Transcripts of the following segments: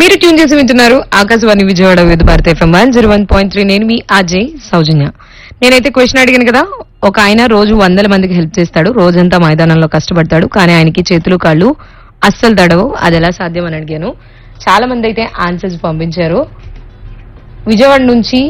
మీరు ట్యూన్ చేసి వింటున్నారు Akashvani Vijayawada with Bharati FM one zero one point three నేను మీ అజయ్ సౌజన్య నేనైతే క్వశ్చన్ అడిగాను కదా ఒక ఆయన రోజు వందల మందికి హెల్ప్ చేస్తాడు రోజంతా మైదానంలో కష్టపడతాడు కానీ ఆయనకి చేతులు కాళ్ళు అస్సలు తడవు అది ఎలా సాధ్యం అని అడిగాను చాలా మంది అయితే ఆన్సర్స్ పంపించారు విజయవాడ నుంచి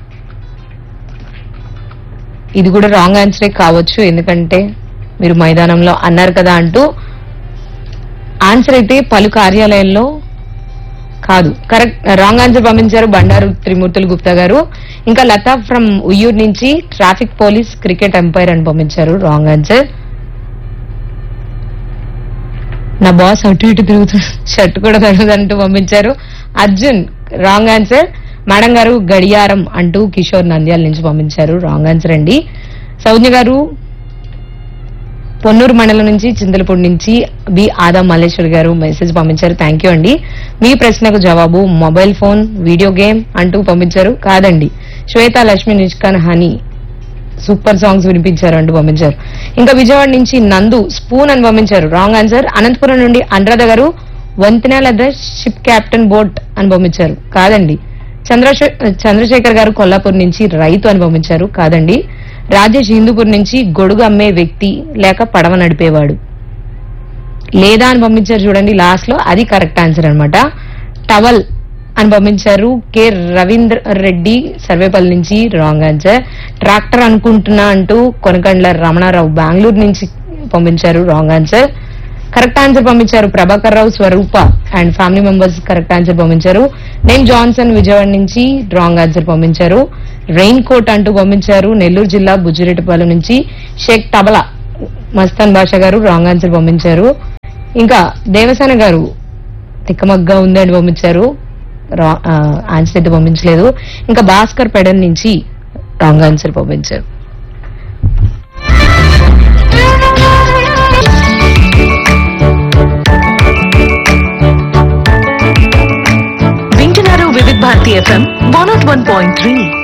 ఇది కూడా రాంగ్ ఆన్సరే కావచ్చు ఎందుకంటే మీరు మైదానంలో అన్నారు కదా అంటూ ఆన్సర్ అయితే పలు కార్యాలయాల్లో కాదు కరెక్ట్ రాంగ్ ఆన్సర్ పంపించారు బండారు త్రిమూర్తులు గుప్తా గారు ఇంకా లతా ఫ్రమ్ ఉయ్యూరు నుంచి ట్రాఫిక్ పోలీస్ క్రికెట్ ఎంపైర్ అని పంపించారు రాంగ్ ఆన్సర్ నా బాస్ అటు ఇటు తిరుగుతు షర్ట్ కూడా తడదంటూ పంపించారు అర్జున్ రాంగ్ ఆన్సర్ మేడం గారు గడియారం అంటూ కిషోర్ నంద్యాల నుంచి పంపించారు రాంగ్ ఆన్సర్ అండి సౌజ్ఞ గారు పొన్నూరు మండలం నుంచి చింతలపూడి నుంచి బి ఆదా మల్లేశ్వర్ గారు మెసేజ్ పంపించారు థ్యాంక్ యూ అండి మీ ప్రశ్నకు జవాబు మొబైల్ ఫోన్ వీడియో గేమ్ అంటూ పంపించారు కాదండి శ్వేత లక్ష్మి నిష్కాన్ హనీ సూపర్ సాంగ్స్ వినిపించారు అంటూ పంపించారు ఇంకా విజయవాడ నుంచి నందు స్పూన్ అని పంపించారు రాంగ్ ఆన్సర్ అనంతపురం నుండి అనురాధ గారు వంతెన లేదా షిప్ క్యాప్టెన్ బోట్ అని పంపించారు కాదండి చంద్రశే చంద్రశేఖర్ గారు కొల్లాపూర్ నుంచి రైతు అని పంపించారు కాదండి రాజేష్ హిందూపూర్ నుంచి గొడుగు అమ్మే వ్యక్తి లేక పడవ నడిపేవాడు లేదా అని పంపించారు చూడండి లాస్ట్ లో అది కరెక్ట్ ఆన్సర్ అన్నమాట టవల్ అని పంపించారు కె రవీంద్ర రెడ్డి సర్వేపల్లి నుంచి రాంగ్ ఆన్సర్ ట్రాక్టర్ అనుకుంటున్నా అంటూ కొనకండ్ల రమణారావు బెంగళూరు నుంచి పంపించారు రాంగ్ ఆన్సర్ కరెక్ట్ ఆన్సర్ పంపించారు Prabhakar Rao Swaroopa and family members correct answer పంపించారు నేను జాన్సన్ విజయవాడ నుంచి రాంగ్ ఆన్సర్ పంపించారు రెయిన్ కోట్ అంటూ పంపించారు నెల్లూరు జిల్లా బుజ్జిరెడ్డిపాలెం నుంచి షేక్ తబలా మస్తాన్ బాషా గారు రాంగ్ ఆన్సర్ పంపించారు ఇంకా దేవసేన గారు తిక్కమగ్గా ఉంది అని పంపించారు రా- ఆ, ఆన్సర్ అయితే పంపించలేదు ఇంకా భాస్కర్ పెడన్ నుంచి రాంగ్ ఆన్సర్ పంపించారు వింటున్నారు Vividh Bharati FM one naught one point three